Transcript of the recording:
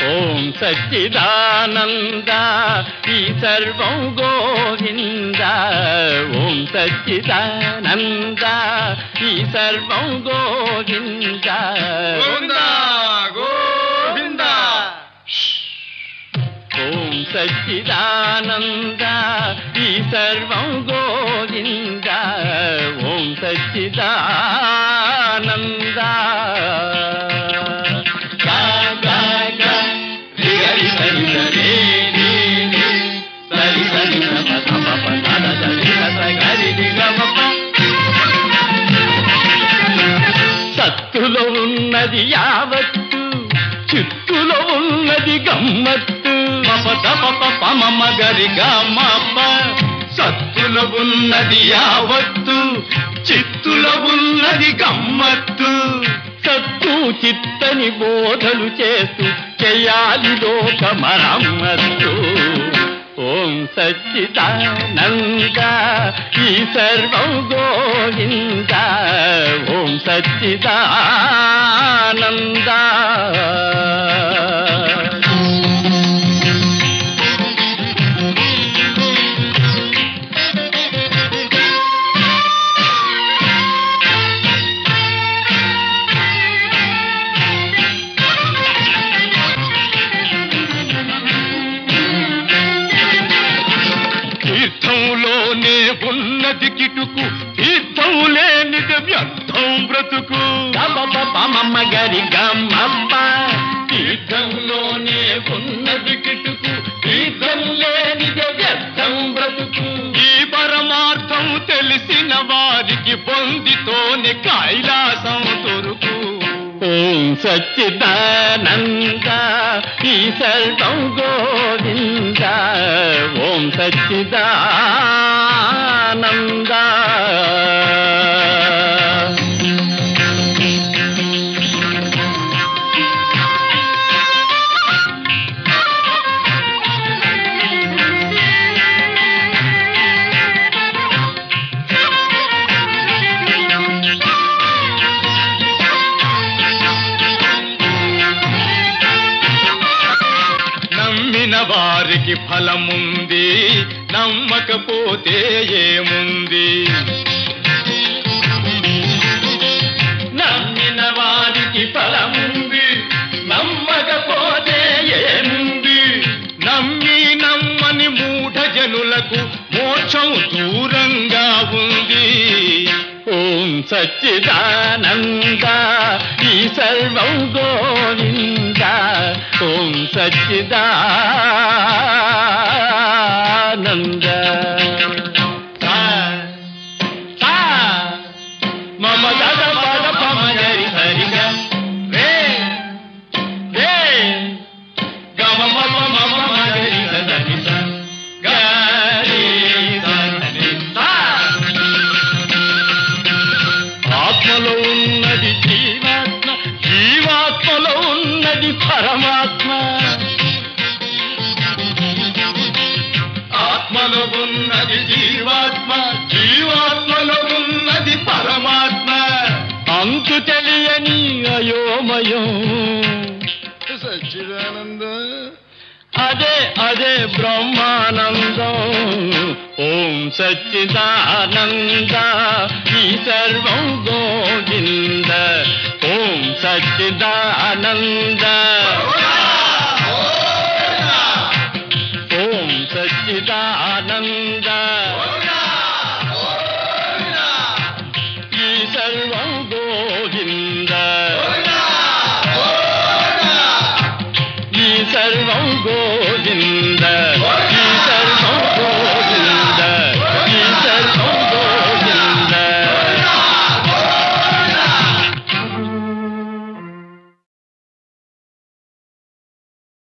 ఓం సచ్చిదానంద ఈ సర్వం గోవింద ఓం సచ్చిదానంద ఈ సర్వం గోవింద గోవిందా గోవిందా ఓం సచ్చిదానంద ఈ సర్వం గోవింద ఓం సచ్చిదానంద గా, గా, గా, రి, గరి, సరి, సరి, రి, రి, సరి, సరి, స, ప, స, ప, ప, స, ద, ద, రి, గ, స, గరి, రి, గ, మ, ప. సత్తులో ఉన్నది యావత్తు చిత్తులో ఉన్నది గమ్మత్తు మప తప పమ గరి గమప సత్తులో ఉన్నది యావత్తు చిత్తులో ఉన్నది గమ్మత్తు సత్తు చిత్తని బోధలు చేస్తూ చేయాలి లోక మరమ్మత్తు ఓం సచ్చిదానంద ఈ సర్వం గోవింద ఓం సచ్చిదానంద తీర్థంలోనే ఉన్నది కిటుకు తీర్థం లేనిది వ్యర్థం బ్రతుకు పమమ్మ గరి గమ్మప్ప తీర్థంలోనే ఉన్నది కిటుకు తీర్థం లేనిది వ్యర్థం బ్రతుకు ఈ పరమార్థం తెలిసిన వారికి పొందితోనే కైలాసం దొరుకు ఓం సచ్చిదానంద ఈ సర్వం గోవింద ఓం సచ్చిదానంద నమ్మిన వారికి ఫలముంది నమ్మకపోతే ఏముంది నమ్మిన వారికి ఫలముంది నమ్మకపోతే ఏముంది నమ్మి నమ్మని మూఢ జనులకు మోక్షం దూరంగా ఉంది ఓం సచ్చిదానంద ఈ సర్వం గోవింద ఓం సచ్చిదానంద సా, సా, మమ గద పద పమ గరి సరిగ రే రే గమ మమ మమ మగరి సదని స గరి సదని సా ఆత్మలో ఉన్నది జీవాత్మ జీవాత్మలో ఉన్నది పరమాత్మ ఆత్మలో ఉన్నది జీవాత్మ జీవాత్మలో ఉన్నది పరమాత్మ అంతు తెలియని అయోమయం సచ్చిదానంద అదే అదే బ్రహ్మానందం ఓం సచ్చిదానంద ఈ సర్వం గోవింద ఓం సచ్చిదానంద